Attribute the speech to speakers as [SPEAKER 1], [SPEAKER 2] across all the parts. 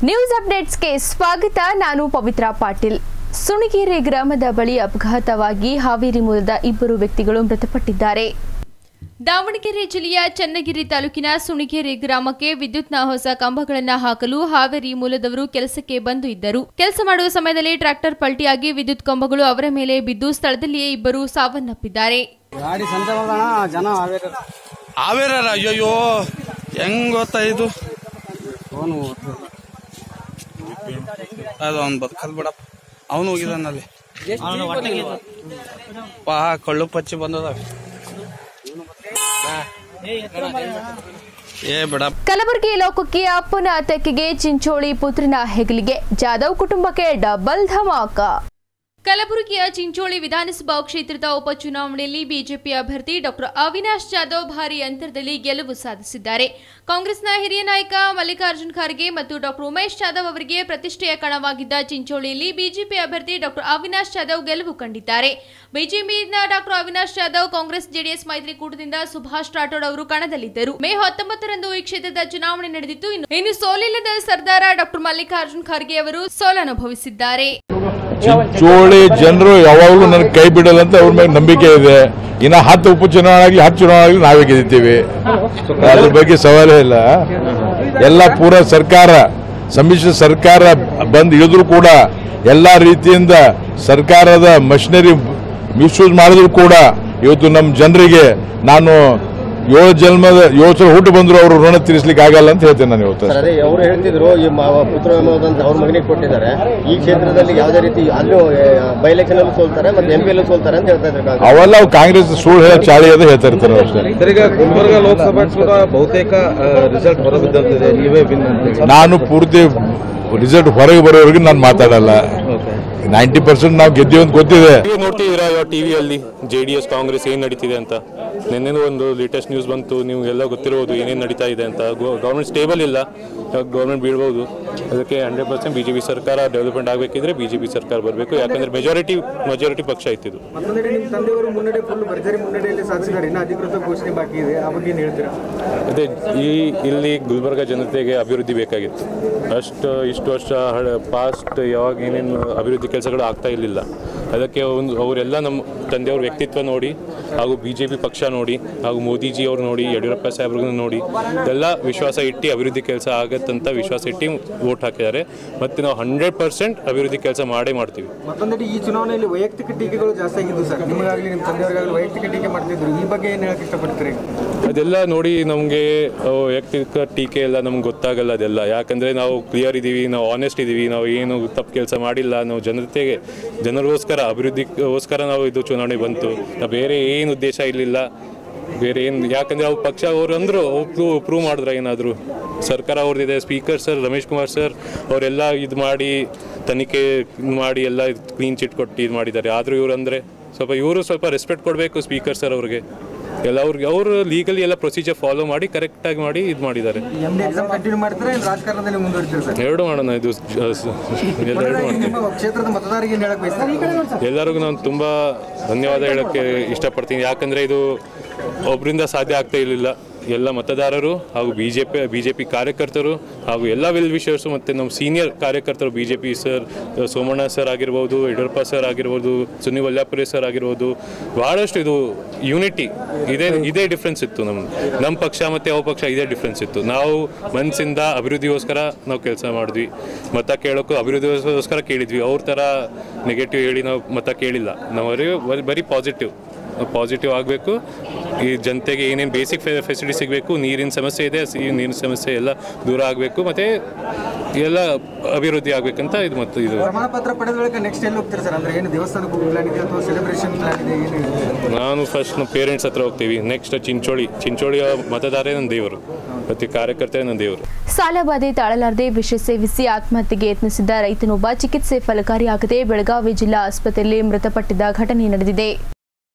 [SPEAKER 1] News ಅಪ್ಡೇಟ್ಸ್ಗೆ ಸ್ವಾಗತ ನಾನು ಪವಿತ್ರ ಪಾಟೀಲ್ ಸುಣಿಗೆರೆ ಗ್ರಾಮದ ಬಳಿ ಅಪಘಾತವಾಗಿ ಹಾವೇರಿ ಮೂಲದ ಇಬ್ಬರು ವ್ಯಕ್ತಿಗಳು ಮೃತಪಟ್ಟಿದ್ದಾರೆ ದಾವಣಗೆರೆ ಜಿಲ್ಲೆಯ ಚನ್ನಗಿರಿ ತಾಲೂಕಿನ ಸುಣಿಗೆರೆ ಗ್ರಾಮಕ್ಕೆ ವಿದ್ಯುತ್ನ ಹೊಸ ಕಂಬಗಳನ್ನು ಹಾಕಲು ಹಾವೇರಿ ಮೂಲದವರು ಕೆಲಸಕ್ಕೆ ಬಂದು ಇದ್ದರು ಕೆಲಸ ಮಾಡುವ ಸಮಯದಲ್ಲಿ ಟ್ರ್ಯಾಕ್ಟರ್ ಪಲ್ಟಿಯಾಗಿ ವಿದ್ಯುತ್ ಕಂಬಗಳು ಅವರ ಮೇಲೆ ಬಿದ್ದು ಸ್ಥಳದಲ್ಲಿಯೇ ಇಬ್ಬರು ಸಾವನ್ನಪ್ಪಿದ್ದಾರೆ
[SPEAKER 2] ಗಾಡಿ ಸಂತೆ ಬಂದಣ ಜನ ಹಾವೇರಿ
[SPEAKER 3] ಹಾವೇರ ಅಯ್ಯಯ್ಯೋ ಹೆಂಗ್ ಗೊತ್ತಾ ಇದು
[SPEAKER 2] ಫೋನು
[SPEAKER 3] ಅದು ಅವ್ನ್ ಬದುಕಲ್ ಬಿಡಪ್ಪ ಅವನು ಹೋಗಿದಾನಲ್ಲಿ ಪಾ ಕಳ್ಳು ಪಚ್ಚಿ ಬಂದದ ಏ ಬಿಡಪ್ಪ
[SPEAKER 1] ಕಲಬುರಗಿ ಲೋಕಕ್ಕೆ ಅಪ್ಪನ ತೆಕ್ಕೆಗೆ ಚಿಂಚೋಳಿ ಪುತ್ರನ ಹೆಗಲಿಗೆ ಜಾಧವ್ ಕುಟುಂಬಕ್ಕೆ ಡಬಲ್ ಧಮಾಕ ಕಲಬುರಗಿಯ ಚಿಂಚೋಳಿ ವಿಧಾನಸಭಾ ಕ್ಷೇತ್ರದ ಉಪಚುನಾವಣೆಯಲ್ಲಿ ಬಿಜೆಪಿ ಅಭ್ಯರ್ಥಿ ಡಾಕ್ಟರ್ ಅವಿನಾಶ್ ಜಾಧವ್ ಭಾರಿ ಅಂತರದಲ್ಲಿ ಗೆಲುವು ಸಾಧಿಸಿದ್ದಾರೆ ಕಾಂಗ್ರೆಸ್ನ ಹಿರಿಯ ನಾಯಕ ಮಲ್ಲಿಕಾರ್ಜುನ್ ಖರ್ಗೆ ಮತ್ತು ಡಾಕ್ಟರ್ ಉಮೇಶ್ ಜಾಧವ್ ಅವರಿಗೆ ಪ್ರತಿಷ್ಠೆಯ ಕಣವಾಗಿದ್ದ ಚಿಂಚೋಳಿಯಲ್ಲಿ ಬಿಜೆಪಿ ಅಭ್ಯರ್ಥಿ ಡಾಕ್ಟರ್ ಅವಿನಾಶ್ ಜಾಧವ್ ಗೆಲುವು ಕಂಡಿದ್ದಾರೆ ಬಿಜೆಪಿಯಿಂದ ಡಾಕ್ಟರ್ ಅವಿನಾಶ್ ಜಾಧವ್ ಕಾಂಗ್ರೆಸ್ ಜೆಡಿಎಸ್ ಮೈತ್ರಿಕೂಟದಿಂದ ಸುಭಾಷ್ ರಾಠೋಡ್ ಅವರು ಕಣದಲ್ಲಿದ್ದರು ಮೇ ಹತ್ತೊಂಬತ್ತರಂದು ಈ ಕ್ಷೇತ್ರದ ಚುನಾವಣೆ ನಡೆದಿತ್ತು ಇನ್ನು- ಇನ್ನು ಸೋಲಿಲ್ಲದ ಸರ್ದಾರ ಡಾಕ್ಟರ್ ಮಲ್ಲಿಕಾರ್ಜುನ್ ಖರ್ಗೆ ಅವರು ಸೋಲನುಭವಿಸಿದ್ದಾರೆ
[SPEAKER 4] ಚಿಂಚೋಳಿ ಜನರು ಯಾವಾಗಲೂ ನನಗೆ ಕೈ ಬಿಡಲ್ಲ ಅಂತ ಅವ್ರ ಮೇಲೆ ನಂಬಿಕೆ ಇದೆ ಇನ್ನ ಹತ್ತು ಉಪಚುನಾವಣೆ ಆಗಲಿ ಹತ್ತು ಚುನಾವಣೆ ಆಗಲಿ ನಾವೇ ಗೆದ್ದಿದ್ದೀವಿ ಅದ್ರ ಬಗ್ಗೆ ಸವಾಲೇ ಇಲ್ಲ ಎಲ್ಲ ಪೂರ ಸರ್ಕಾರ ಸಮ್ಮಿಶ್ರ ಸರ್ಕಾರ ಬಂದು ಇಳಿದ್ರು ಕೂಡ ಎಲ್ಲ ರೀತಿಯಿಂದ ಸರ್ಕಾರದ ಮಷಿನರಿ ಮಿಸ್ಯೂಸ್ ಮಾಡಿದ್ರು ಕೂಡ ಇವತ್ತು ನಮ್ಮ ಜನರಿಗೆ ನಾನು ಏಳು ಜನ್ಮದ ಏಳು ಸಲ ಹುಟ್ಟು ಬಂದ್ರು ಅವರು ಋಣ ತೀರಿಸ್ಲಿಕ್ಕೆ ಆಗಲ್ಲ ಅಂತ ಹೇಳ್ತೇನೆ ನಾನು ಇವತ್ತು
[SPEAKER 5] ಸರ್ ಅದೇ ಅವರು ಹೇಳ್ತಿದ್ರು ಈ ಮ- ಪುತ್ರ ಅನ್ನೋದಂತ ಅವ್ರ ಮಗನಿಗೆ ಕೊಟ್ಟಿದ್ದಾರೆ ಈ ಕ್ಷೇತ್ರದಲ್ಲಿ ಯಾವುದೇ ರೀತಿ ಅಲ್ಲೂ ಬೈ ಎಲೆಕ್ಷನ್ ಅಲ್ಲೂ ಸೋಲ್ತಾರೆ ಮತ್ತೆ ಎಂ ಪಿ ಅಲ್ಲೂ ಸೋಲ್ತಾರೆ ಅಂತ ಹೇಳ್ತಾ ಇದ್ರು ಕಾಂಗ್ರೆಸ್.
[SPEAKER 4] ಅವೆಲ್ಲ ಅವು ಕಾಂಗ್ರೆಸ್ ಸುಳ್ಳು ಹೇಳೋ ಚಾಳಿ ಅದು ಹೇಳ್ತಾ ಇರ್ತಾರೆ ಅಷ್ಟೇ
[SPEAKER 6] ಸರ್ ಈಗ ಗುಲ್ಬರ್ಗ ಲೋಕಸಭಾ ಕೂಡ ಬಹುತೇಕ ರಿಸಲ್ಟ್ ಹೊರಬಿದ್ದಂತಿದೆ ನೀವೇ ವಿನ್ ಅಂತ
[SPEAKER 4] ನಾನು ಪೂರ್ತಿ ರಿಸಲ್ಟ್ ಹೊರಗೆ ಬರೋವರೆಗೂ ನಾನು ಮಾತಾಡಲ್ಲ ನೈಂಟಿ ಪರ್ಸೆಂಟ್ ನಾವು ಗೆದ್ದೀವಿ ಅಂತ ಗೊತ್ತಿದೆ
[SPEAKER 7] ನೀವು ನೋಡ್ತಿದ್ದೀರಾ ಇವಾಗ ಟಿವಿಯಲ್ಲಿ ಜೆ ಡಿ ಎಸ್ ಕಾಂಗ್ರೆಸ್ ಏನು ನಡೀತಿದೆ ಅಂತ ನಿನ್ನೆ ಒಂದು ಲೇಟೆಸ್ಟ್ ನ್ಯೂಸ್ ಬಂತು ನಿಮಗೆಲ್ಲ ಗೊತ್ತಿರೋದು ಏನೇನು ನಡೀತಾ ಇದೆ ಅಂತ ಗೌರ್ಮೆಂಟ್ ಸ್ಟೇಬಲ್ ಇಲ್ಲ ಗೌರ್ಮೆಂಟ್ ಬೀಳ್ಬೋದು ಅದಕ್ಕೆ hundred percent B J P ಸರ್ಕಾರ ಡೆವಲಪ್ಮೆಂಟ್ ಆಗಬೇಕಿದ್ರೆ ಬಿ ಜೆ ಪಿ ಸರ್ಕಾರ ಬರಬೇಕು ಯಾಕಂದ್ರೆ ಮೆಜಾರಿಟಿ ಮೆಜಾರಿಟಿ ಪಕ್ಷ ಇತ್ತಿದ್ದು
[SPEAKER 8] ಮತ್ತೊಂದೆಡೆ ನಿಮ್ಮ ತಂದೆಯವರು ಮುನ್ನಡೆ ಫುಲ್ ಭರ್ಜರಿ ಮುನ್ನಡೆಯಲ್ಲಿ ಸಾಧಿಸಿದ್ದಾರೆ ಇನ್ನು ಅಧಿಕೃತ ಘೋಷಣೆ ಬಾಕಿ ಇದೆ ಆ ಬಗ್ಗೆ ಏನು ಹೇಳ್ತೀರಾ
[SPEAKER 7] ಅದೇ ಈ ಇಲ್ಲಿ ಗುಲ್ಬರ್ಗ ಜನತೆಗೆ ಅಭಿವೃದ್ಧಿ ಬೇಕಾಗಿತ್ತು ಅಷ್ಟು ಇಷ್ಟು ವರ್ಷ ಪಾಸ್ಟ್ ಯಾವಾಗ ಏನೇನು ಅಭಿವೃದ್ಧಿ ಕೆಲಸಗಳು ಆಗ್ತಾ ಇರಲಿಲ್ಲ ಅದಕ್ಕೆ ಒಂದು ಅವರೆಲ್ಲ ನಮ್ಮ ತಂದೆಯವ್ರ ವ್ಯಕ್ತಿತ್ವ ನೋಡಿ ಹಾಗೂ ಬಿ ಜೆ ಪಿ ಪಕ್ಷ ನೋಡಿ ಹಾಗೂ ಮೋದಿಜಿ ಅವ್ರು ನೋಡಿ ಯಡಿಯೂರಪ್ಪ ಸಾಹೇಬ್ರನ್ನ ನೋಡಿ ಎಲ್ಲ ವಿಶ್ವಾಸ ಇಟ್ಟು ಅಭಿವೃದ್ಧಿ ಕೆಲಸ ಆಗತ್ತಂತ ವಿಶ್ವಾಸ ಇಟ್ಟು ವೋಟ್ ಹಾಕಿದ್ದಾರೆ ಮತ್ತು ನಾವು ಹಂಡ್ರೆಡ್ ಪರ್ಸೆಂಟ್ ಅಭಿವೃದ್ಧಿ ಕೆಲಸ ಮಾಡೇ ಮಾಡ್ತೀವಿ
[SPEAKER 8] ಮತ್ತೊಂದೆಡೆ ಈ ಚುನಾವಣೆಯಲ್ಲಿ ವೈಯಕ್ತಿಕ ಟೀಕೆಗಳು ಜಾಸ್ತಿ ಆಗಿದ್ದು ಸರ್ ನಿಮಗಾಗಲಿ ನಿಮ್ಮ ತಂದೆಯವರಿಗಾಗಲಿ ವೈಯಕ್ತಿಕ ಟೀಕೆ ಮಾಡ್ತಿದ್ರು ಈ ಬಗ್ಗೆ ಏನು ಹೇಳಕ್ಕೆ ಇಷ್ಟಪಡ್ತೀರಿ
[SPEAKER 7] ಅದೆಲ್ಲ ನೋಡಿ ನಮಗೆ ವೈಯಕ್ತಿಕ ಟೀಕೆ ಎಲ್ಲ ನಮ್ಗೆ ಗೊತ್ತಾಗಲ್ಲ ಅದೆಲ್ಲ ಯಾಕಂದರೆ ನಾವು ಕ್ಲಿಯರ್ ಇದ್ದೀವಿ ನಾವು ಆನೆಸ್ಟ್ ಇದ್ದೀವಿ ನಾವು ಏನು ತಪ್ಪು ಕೆಲಸ ಮಾಡಿಲ್ಲ ನಾವು ಜನತೆಗೆ ಜನರಿಗೋಸ್ಕರ ಅಭಿವೃದ್ಧಿಗೋಸ್ಕರ ನಾವು ಇದು ಚುನಾವಣೆ ಬಂತು ನಾವು ಬೇರೆ ಏನು ಉದ್ದೇಶ ಇರಲಿಲ್ಲ ಬೇರೆ ಏನು ಯಾಕಂದರೆ ಅವ್ರ ಪಕ್ಷ ಅವರು ಅಂದರು ಪ್ರೂವ್ ಪ್ರೂವ್ ಮಾಡಿದ್ರೆ ಏನಾದರೂ ಸರ್ಕಾರ ಅವ್ರದ್ದಿದೆ speaker sir Ramesh Kumar sir ಅವರೆಲ್ಲ ಇದು ಮಾಡಿ ತನಿಖೆ ಇದ್ ಮಾಡಿ ಎಲ್ಲ ಕ್ಲೀನ್ ಚಿಟ್ ಕೊಟ್ಟು ಇದು ಮಾಡಿದ್ದಾರೆ ಆದರೂ ಇವ್ರು ಅಂದರೆ ಸ್ವಲ್ಪ ಇವರು ಸ್ವಲ್ಪ ರೆಸ್ಪೆಕ್ಟ್ ಕೊಡಬೇಕು ಸ್ಪೀಕರ್ ಸರ್ ಅವ್ರಿಗೆ ಎಲ್ಲ ಅವ್ರಿಗೆ ಅವರು ಲೀಗಲಿ ಎಲ್ಲ ಪ್ರೊಸೀಜರ್ ಫಾಲೋ ಮಾಡಿ ಕರೆಕ್ಟಾಗಿ ಮಾಡಿ ಇದು ಮಾಡಿದ್ದಾರೆ
[SPEAKER 8] ಎಮ್ ಡಿ ಎಕ್ಸಾಮ್ ಕಂಟಿನ್ಯೂ ಮಾಡ್ತಾರೆ ಏನು ರಾಜಕಾರಣದಲ್ಲಿ ಮುಂದುವರಿತೀರಿ ಸರ್
[SPEAKER 7] ಎರಡು ಮಾಡೋಣ ಇದು ಜ- ಸ- ಎಲ್ಲ ಎರಡು ಮಾಡ್ತೀವಿ
[SPEAKER 8] ನಿಮ್ಮ ಕ್ಷೇತ್ರದ ಮತದಾರರಿಗೆ ಏನು ಹೇಳಕ್ಕೆ ಬಯಸ್ತಾರೆ
[SPEAKER 7] ಎಲ್ಲರಿಗೂ ನಾನು ತುಂಬ ಧನ್ಯವಾದ ಹೇಳೋಕ್ಕೆ ಇಷ್ಟಪಡ್ತೀನಿ ಯಾಕಂದರೆ ಇದು ಒಬ್ಬರಿಂದ ಸಾಧ್ಯ ಆಗ್ತಾ ಇರಲಿಲ್ಲ ಎಲ್ಲ ಮತದಾರರು ಹಾಗೂ B J P B J P ಕಾರ್ಯಕರ್ತರು ಹಾಗೂ ಎಲ್ಲ ವೆಲ್ ವಿಷರ್ಸು ಮತ್ತು ನಮ್ಮ ಸೀನಿಯರ್ ಕಾರ್ಯಕರ್ತರು B J P sir Somanna sir ಆಗಿರ್ಬೋದು ಯಡಿಯೂರಪ್ಪ ಸರ್ ಆಗಿರ್ಬೋದು ಸುನಿ ವಲ್ಲಾಪುರಿ ಸರ್ ಆಗಿರ್ಬೋದು ಭಾಳಷ್ಟು ಇದು ಯೂನಿಟಿ ಇದೇ ಇದೇ ಡಿಫ್ರೆನ್ಸ್ ಇತ್ತು ನಮ್ಮ ನಮ್ಮ ಪಕ್ಷ ಮತ್ತು ಯಾವ ಪಕ್ಷ ಇದೇ ಡಿಫ್ರೆನ್ಸ್ ಇತ್ತು ನಾವು ಮನಸ್ಸಿಂದ ಅಭಿವೃದ್ಧಿಗೋಸ್ಕರ ನಾವು ಕೆಲಸ ಮಾಡಿದ್ವಿ ಮತ ಕೇಳೋಕ್ಕೂ ಅಭಿವೃದ್ಧಿಗೋಸ್ಕರ ಕೇಳಿದ್ವಿ ಅವ್ರ ಥರ ನೆಗೆಟಿವ್ ಹೇಳಿ ನಾವು ಮತ ಕೇಳಿಲ್ಲ ನಾವು ಬರೀ ಬರೀ ಪಾಸಿಟಿವ್ ಪಾಸಿಟಿವ್ ಆಗಬೇಕು ಈ ಜನತೆಗೆ ಏನೇನು ಬೇಸಿಕ್ ಫೆಸಿಲಿಟಿ ಸಿಗಬೇಕು ನೀರಿನ ಸಮಸ್ಯೆ ಇದೆ ಈ ನೀರಿನ ಸಮಸ್ಯೆ ಎಲ್ಲ ದೂರ ಆಗಬೇಕು ಮತ್ತು ಎಲ್ಲ ಅಭಿವೃದ್ಧಿ ಆಗಬೇಕಂತ ಇದು ಮತ್ತು ಇದು
[SPEAKER 8] ಪ್ರಮಾಣ ಪತ್ರ ಪಡೆದ ಬಳಿಕ ನೆಕ್ಸ್ಟ್ ಎಲ್ಲಿ ಹೋಗ್ತೀರಿ ಸರ್ ಅಂದ್ರೆ ಏನು ದೇವಸ್ಥಾನಕ್ಕೆ ಹೋಗೋ ಪ್ಲಾನ್ ಇದೆ ಅಥವಾ ಸೆಲೆಬ್ರೇಷನ್ ಪ್ಲಾನ್ ಇದೆ ಏನು ಹೇಳ್ತೀರಾ?
[SPEAKER 7] ನಾನು ಫಸ್ಟ್ ನಮ್ಮ ಪೇರೆಂಟ್ಸ್ ಹತ್ರ ಹೋಗ್ತೀವಿ ನೆಕ್ಸ್ಟ್ ಚಿಂಚೋಳಿ ಚಿಂಚೋಳಿಯ ಮತದಾರೇ ನನ್ನ ದೇವರು ಮತ್ತು ಕಾರ್ಯಕರ್ತರೇ ನನ್ನ ದೇವರು
[SPEAKER 1] ಸಾಲಬಾಧೆ ತಾಳಲಾರದೆ ವಿಷ ಸೇವಿಸಿ ಆತ್ಮಹತ್ಯೆಗೆ ಯತ್ನಿಸಿದ್ದ ರೈತನೊಬ್ಬ ಚಿಕಿತ್ಸೆ ಫಲಕಾರಿಯಾಗದೆ ಬೆಳಗಾವಿ ಜಿಲ್ಲಾ ಆಸ್ಪತ್ರೆಯಲ್ಲಿ ಮೃತಪಟ್ಟಿದ್ದ ಘಟನೆ ನಡೆದಿದೆ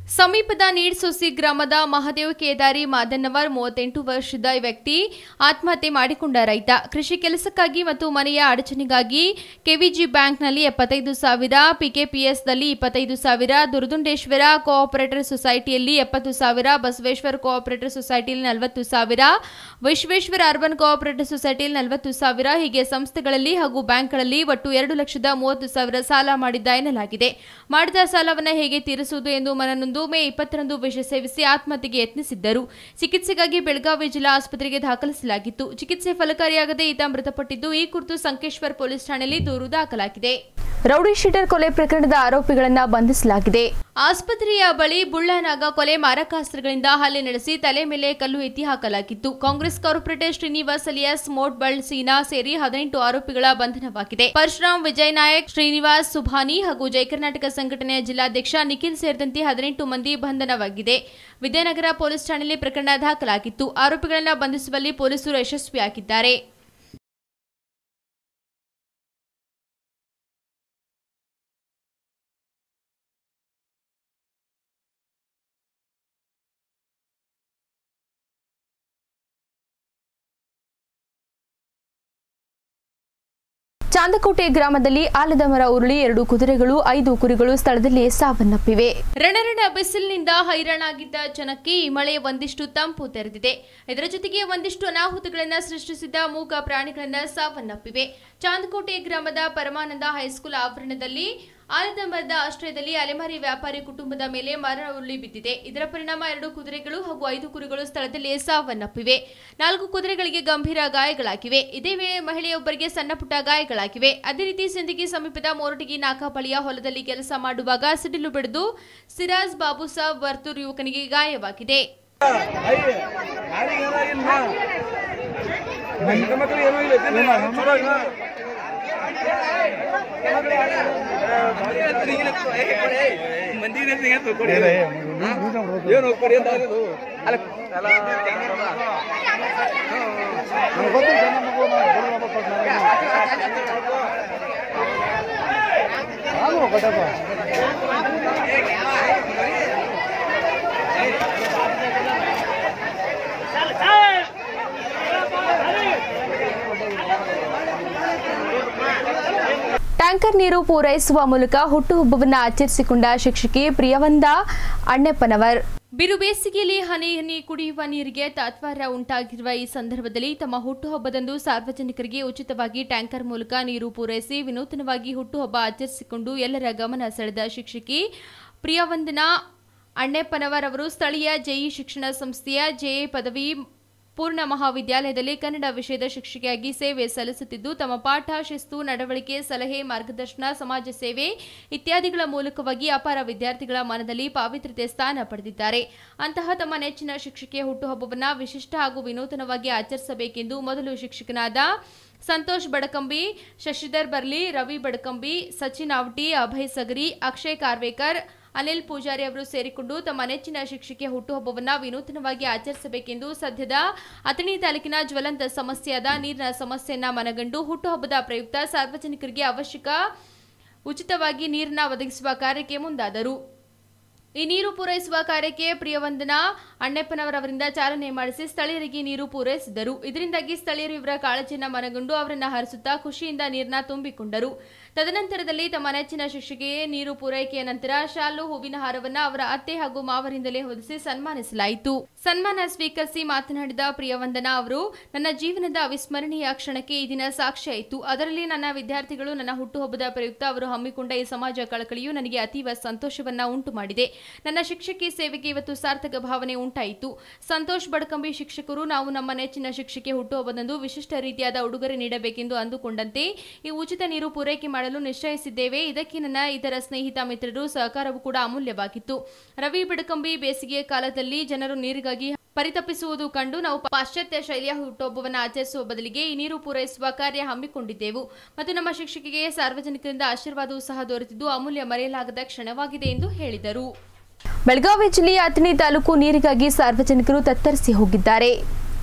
[SPEAKER 1] ಸಮೀಪದ ನೀಡ್ಸೊಸಿ ಗ್ರಾಮದ ಮಹದೇವ್ ಕೇದಾರಿ ಮಾದನ್ನವರ್ ಮೂವತ್ತೆಂಟು ವರ್ಷದ ವ್ಯಕ್ತಿ ಆತ್ಮಹತ್ಯೆ ಮಾಡಿಕೊಂಡ ರೈತ ಕೃಷಿ ಕೆಲಸಕ್ಕಾಗಿ ಮತ್ತು ಮನೆಯ ಅಡಚಣೆಗಾಗಿ ಕೆವಿಜಿ ಬ್ಯಾಂಕ್ನಲ್ಲಿ ಎಪ್ಪತ್ತೈದು ಸಾವಿರ ಪಿಕೆಪಿಎಸ್ನಲ್ಲಿ ಇಪ್ಪತ್ತೈದು ಸಾವಿರ ದುರ್ದುಂಡೇಶ್ವರ ಕೋಆಪರೇಟಿವ್ ಸೊಸೈಟಿಯಲ್ಲಿ ಎಪ್ಪತ್ತು ಸಾವಿರ ಬಸವೇಶ್ವರ ಕೋಆಪರೇಟಿವ್ ಸೊಸೈಟಿಯಲ್ಲಿ ನಲವತ್ತು ಸಾವಿರ ವಿಶ್ವೇಶ್ವರ ಅರ್ಬನ್ ಕೋಆಪರೇಟಿವ್ ಸೊಸೈಟಿಯಲ್ಲಿ ನಲವತ್ತು ಸಾವಿರ ಹೀಗೆ ಸಂಸ್ಥೆಗಳಲ್ಲಿ ಹಾಗೂ ಬ್ಯಾಂಕ್ಗಳಲ್ಲಿ ಒಟ್ಟು ಎರಡು ಲಕ್ಷದ ಮೂವತ್ತು ಸಾವಿರ ಸಾಲ ಮಾಡಿದ್ದ ಎನ್ನಲಾಗಿದೆ ಮಾಡಿದ ಸಾಲವನ್ನು ಹೇಗೆ ತೀರಿಸುವುದು ಎಂದು ಮನನೊಂದು ಮೇ ಇಪ್ಪತ್ತರಂದು ವಿಷ ಸೇವಿಸಿ ಆತ್ಮಹತ್ಯೆಗೆ ಯತ್ನಿಸಿದ್ದರು ಚಿಕಿತ್ಸೆಗಾಗಿ ಬೆಳಗಾವಿ ಜಿಲ್ಲಾ ಆಸ್ಪತ್ರೆಗೆ ದಾಖಲಿಸಲಾಗಿತ್ತು ಚಿಕಿತ್ಸೆ ಫಲಕಾರಿಯಾಗದೆ ಈತ ಮೃತಪಟ್ಟಿದ್ದು ಈ ಕುರಿತು ಸಂಕೇಶ್ವರ್ ಪೊಲೀಸ್ ಠಾಣೆಯಲ್ಲಿ ದೂರು ದಾಖಲಾಗಿದೆ ರೌಡಿ ಶೀಟರ್ ಕೊಲೆ ಪ್ರಕರಣದ ಆರೋಪಿಗಳನ್ನ ಬಂಧಿಸಲಾಗಿದೆ ಆಸ್ಪತ್ರೆಯ ಬಳಿ ಬುಳ್ಳನಾಗ ಕೊಲೆ ಮಾರಕಾಸ್ತ್ರಗಳಿಂದ ಹಲ್ಲೆ ನಡೆಸಿ ತಲೆ ಮೇಲೆ ಕಲ್ಲು ಎತ್ತಿ ಹಾಕಲಾಗಿತ್ತು ಕಾಂಗ್ರೆಸ್ ಕಾರ್ಪೊರೇಟರ್ ಶ್ರೀನಿವಾಸ್ ಅಲಿಯಾಸ್ ಮೋಟ್ ಬಳ್ ಸೀನಾ ಸೇರಿ ಹದಿನೆಂಟು ಆರೋಪಿಗಳ ಬಂಧನವಾಗಿದೆ ಪರಶುರಾಮ್ ವಿಜಯ್ ನಾಯಕ್ ಶ್ರೀನಿವಾಸ್ ಸುಭಾನಿ ಹಾಗೂ ಜಯ ಕರ್ನಾಟಕ ಸಂಘಟನೆಯ ಜಿಲ್ಲಾಧ್ಯಕ್ಷ ನಿಖಿಲ್ ಸೇರಿದಂತೆ ಹದಿನೆಂಟು ಮಂದಿ ಬಂಧನವಾಗಿದೆ ವಿದ್ಯಾನಗರ ಪೊಲೀಸ್ ಠಾಣೆಯಲ್ಲಿ ಪ್ರಕರಣ ದಾಖಲಾಗಿತ್ತು ಆರೋಪಿಗಳನ್ನು ಬಂಧಿಸುವಲ್ಲಿ ಪೊಲೀಸರು ಯಶಸ್ವಿಯಾಗಿದ್ದಾರೆ ಚಾಂದಕೋಟೆ ಗ್ರಾಮದಲ್ಲಿ ಆಲದ ಮರ ಉರುಳಿ ಎರಡು ಕುದುರೆಗಳು ಐದು ಕುರಿಗಳು ಸ್ಥಳದಲ್ಲಿ ಸಾವನ್ನಪ್ಪಿವೆ ರಣರಣ ಬಿಸಿಲಿನಿಂದ ಹೈರಾಣಾಗಿದ್ದ ಜನಕ್ಕೆ ಈ ಮಳೆ ಒಂದಿಷ್ಟು ತಂಪು ತೆರೆದಿದೆ ಇದರ ಜೊತೆಗೆ ಒಂದಿಷ್ಟು ಅನಾಹುತಗಳನ್ನು ಸೃಷ್ಟಿಸಿದ ಮೂಕ ಪ್ರಾಣಿಗಳನ್ನ ಸಾವನ್ನಪ್ಪಿವೆ ಚಾಂದಕೋಟೆ ಗ್ರಾಮದ ಪರಮಾನಂದ ಹೈಸ್ಕೂಲ್ ಆವರಣದಲ್ಲಿ ಆಲದ ಮರದ ಆಶ್ರಯದಲ್ಲಿ ಅಲೆಮಾರಿ ವ್ಯಾಪಾರಿ ಕುಟುಂಬದ ಮೇಲೆ ಮರ ಉರುಳಿ ಬಿದ್ದಿದೆ ಇದರ ಪರಿಣಾಮ ಎರಡು ಕುದುರೆಗಳು ಹಾಗೂ ಐದು ಕುರಿಗಳು ಸ್ಥಳದಲ್ಲಿ ಸಾವನ್ನಪ್ಪಿವೆ ನಾಲ್ಕು ಕುದುರೆಗಳಿಗೆ ಗಂಭೀರ ಗಾಯಗಳಾಗಿವೆ ಇದೇ ವೇಳೆ ಮಹಿಳೆಯೊಬ್ಬರಿಗೆ ಸಣ್ಣ ಪುಟ್ಟ ಗಾಯಗಳಾಗಿವೆ ಅದೇ ರೀತಿ ಸಿಂದಗಿ ಸಮೀಪದ ಮೋರಟಗಿ ನಾಕಾ ಬಳಿಯ ಹೊಲದಲ್ಲಿ ಕೆಲಸ ಮಾಡುವಾಗ ಸಿಡಿಲು ಬಡಿದು ಸಿರಾಜ್ ಬಾಬುಸಾಬ್ ವರ್ತೂರ್ ಯುವಕನಿಗೆ ಗಾಯವಾಗಿದೆ ಟ್ಯಾಂಕರ್ ನೀರು ಪೂರೈಸುವ ಮೂಲಕ ಹುಟ್ಟುಹಬ್ಬವನ್ನು ಆಚರಿಸಿಕೊಂಡ ಶಿಕ್ಷಕಿ ಪ್ರಿಯವಂದ ಅಣ್ಣಪ್ಪನವರ್ ಬಿರು ಬೇಸಿಗೆಯಲ್ಲಿ ಹನಿ ಹನಿ ಕುಡಿಯುವ ನೀರಿಗೆ ತಾತ್ವಾರ ಉಂಟಾಗಿರುವ ಈ ಸಂದರ್ಭದಲ್ಲಿ ತಮ್ಮ ಹುಟ್ಟುಹಬ್ಬದಂದು ಸಾರ್ವಜನಿಕರಿಗೆ ಉಚಿತವಾಗಿ ಟ್ಯಾಂಕರ್ ಮೂಲಕ ನೀರು ಪೂರೈಸಿ ವಿನೂತನವಾಗಿ ಹುಟ್ಟುಹಬ್ಬ ಆಚರಿಸಿಕೊಂಡು ಎಲ್ಲರ ಗಮನ ಸೆಳೆದ ಶಿಕ್ಷಕಿ ಪ್ರಿಯವಂದನಾ ಅಣ್ಣಪ್ಪನವರ್ ಅವರು ಸ್ಥಳೀಯ ಜೆಇ ಶಿಕ್ಷಣ ಸಂಸ್ಥೆಯ ಜೆಎ ಪದವಿ ಪೂರ್ಣ ಮಹಾವಿದ್ಯಾಲಯದಲ್ಲಿ ಕನ್ನಡ ವಿಷಯದ ಶಿಕ್ಷಕಿಯಾಗಿ ಸೇವೆ ಸಲ್ಲಿಸುತ್ತಿದ್ದು ತಮ್ಮ ಪಾಠ ಶಿಸ್ತು ನಡವಳಿಕೆ ಸಲಹೆ ಮಾರ್ಗದರ್ಶನ ಸಮಾಜ ಸೇವೆ ಇತ್ಯಾದಿಗಳ ಮೂಲಕವಾಗಿ ಅಪಾರ ವಿದ್ಯಾರ್ಥಿಗಳ ಮನದಲ್ಲಿ ಪಾವಿತ್ರ್ಯತೆ ಸ್ಥಾನ ಪಡೆದಿದ್ದಾರೆ ಅಂತಹ ತಮ್ಮ ನೆಚ್ಚಿನ ಶಿಕ್ಷಕಿಯ ಹುಟ್ಟುಹಬ್ಬವನ್ನು ವಿಶಿಷ್ಟ ಹಾಗೂ ವಿನೂತನವಾಗಿ ಆಚರಿಸಬೇಕೆಂದು ಮೊದಲು ಶಿಕ್ಷಕನಾದ ಸಂತೋಷ್ ಬಡಕಂಬಿ ಶಶಿಧರ್ ಬರ್ಲಿ ರವಿ ಬಡಕಂಬಿ ಸಚಿನ್ ಆವಟಿ ಅಭಯ್ ಸಗರಿ ಅಕ್ಷಯ್ ಕಾರ್ವೇಕರ್ ಅನಿಲ್ ಪೂಜಾರಿ ಅವರು ಸೇರಿಕೊಂಡು ತಮ್ಮ ನೆಚ್ಚಿನ ಶಿಕ್ಷಕಿಯ ಹುಟ್ಟುಹಬ್ಬವನ್ನು ವಿನೂತನವಾಗಿ ಆಚರಿಸಬೇಕೆಂದು ಸದ್ಯದ ಅಥಣಿ ತಾಲೂಕಿನ ಜ್ವಲಂತ ಸಮಸ್ಯೆಯಾದ ನೀರಿನ ಸಮಸ್ಯೆಯನ್ನ ಮನಗಂಡು ಹುಟ್ಟುಹಬ್ಬದ ಪ್ರಯುಕ್ತ ಸಾರ್ವಜನಿಕರಿಗೆ ಅವಶ್ಯಕ ಉಚಿತವಾಗಿ ನೀರನ್ನ ಒದಗಿಸುವ ಕಾರ್ಯಕ್ಕೆ ಮುಂದಾದರು ಈ ನೀರು ಪೂರೈಸುವ ಕಾರ್ಯಕ್ಕೆ ಪ್ರಿಯವಂದನಾ ಅಣ್ಣಪ್ಪನವರವರಿಂದ ಚಾಲನೆ ಮಾಡಿಸಿ ಸ್ಥಳೀಯರಿಗೆ ನೀರು ಪೂರೈಸಿದರು ಇದರಿಂದಾಗಿ ಸ್ಥಳೀಯರು ಇವರ ಕಾಳಜಿಯನ್ನ ಮನಗಂಡು ಅವರನ್ನ ಹರಿಸುತ್ತಾ ಖುಷಿಯಿಂದ ನೀರನ್ನ ತುಂಬಿಕೊಂಡರು ತದನಂತರದಲ್ಲಿ ತಮ್ಮ ನೆಚ್ಚಿನ ಶಿಕ್ಷಕಿಗೆ ನೀರು ಪೂರೈಕೆಯ ನಂತರ ಶಾಲು ಹೂವಿನ ಹಾರವನ್ನ ಅವರ ಅತ್ತೆ ಹಾಗೂ ಮಾವರಿಂದಲೇ ಹೊದಿಸಿ ಸನ್ಮಾನಿಸಲಾಯಿತು ಸನ್ಮಾನ ಸ್ವೀಕರಿಸಿ ಮಾತನಾಡಿದ ಪ್ರಿಯವಂದನಾ ಅವರು ನನ್ನ ಜೀವನದ ಅವಿಸ್ಮರಣೀಯ ಕ್ಷಣಕ್ಕೆ ಈ ದಿನ ಸಾಕ್ಷಿಯಾಯಿತು ಅದರಲ್ಲಿ ನನ್ನ ವಿದ್ಯಾರ್ಥಿಗಳು ನನ್ನ ಹುಟ್ಟುಹಬ್ಬದ ಪ್ರಯುಕ್ತ ಅವರು ಹಮ್ಮಿಕೊಂಡ ಈ ಸಮಾಜ ಕಳಕಳಿಯು ನನಗೆ ಅತೀವ ಸಂತೋಷವನ್ನ ಉಂಟು ಮಾಡಿದೆ ನನ್ನ ಶಿಕ್ಷಕಿ ಸೇವೆಗೆ ಇವತ್ತು ಸಾರ್ಥಕ ಭಾವನೆ ಉಂಟಾಯಿತು ಸಂತೋಷ್ ಬಡ್ಕಂಬಿ ಶಿಕ್ಷಕರು ನಾವು ನಮ್ಮ ನೆಚ್ಚಿನ ಶಿಕ್ಷಕಿ ಹುಟ್ಟುಹಬ್ಬದಂದು ವಿಶಿಷ್ಟ ರೀತಿಯಾದ ಉಡುಗೊರೆ ನೀಡಬೇಕೆಂದು ಅಂದುಕೊಂಡಂತೆ ಈ ಉಚಿತ ನೀರು ಪೂರೈಕೆ ಮಾಡಲು ನಿಶ್ಚಯಿಸಿದ್ದೇವೆ ಇದಕ್ಕೆ ನನ್ನ ಇತರ ಸ್ನೇಹಿತ ಮಿತ್ರರು ಸಹಕಾರವು ಕೂಡ ಅಮೂಲ್ಯವಾಗಿತ್ತು ರವಿ ಬಡಕಂಬಿ ಬೇಸಿಗೆಯ ಕಾಲದಲ್ಲಿ ಜನರು ನೀರಿಗಾಗಿ ಪರಿತಪಿಸುವುದು ಕಂಡು ನಾವು ಪಾಶ್ಚಾತ್ಯ ಶೈಲಿಯ ಹುಟ್ಟುಹಬ್ಬವನ್ನು ಆಚರಿಸುವ ಬದಲಿಗೆ ಈ ನೀರು ಪೂರೈಸುವ ಕಾರ್ಯ ಹಮ್ಮಿಕೊಂಡಿದ್ದೆವು ಮತ್ತು ನಮ್ಮ ಶಿಕ್ಷಕಿಗೆ ಸಾರ್ವಜನಿಕರಿಂದ ಆಶೀರ್ವಾದವೂ ಸಹ ದೊರೆತಿದ್ದು ಅಮೂಲ್ಯ ಮರೆಯಲಾಗದ ಕ್ಷಣವಾಗಿದೆ ಎಂದು ಹೇಳಿದರು ಬೆಳಗಾವಿ ಜಿಲ್ಲೆಯ ಅಥಣಿ ತಾಲೂಕು ನೀರಿಗಾಗಿ ಸಾರ್ವಜನಿಕರು ತತ್ತರಿಸಿ ಹೋಗಿದ್ದಾರೆ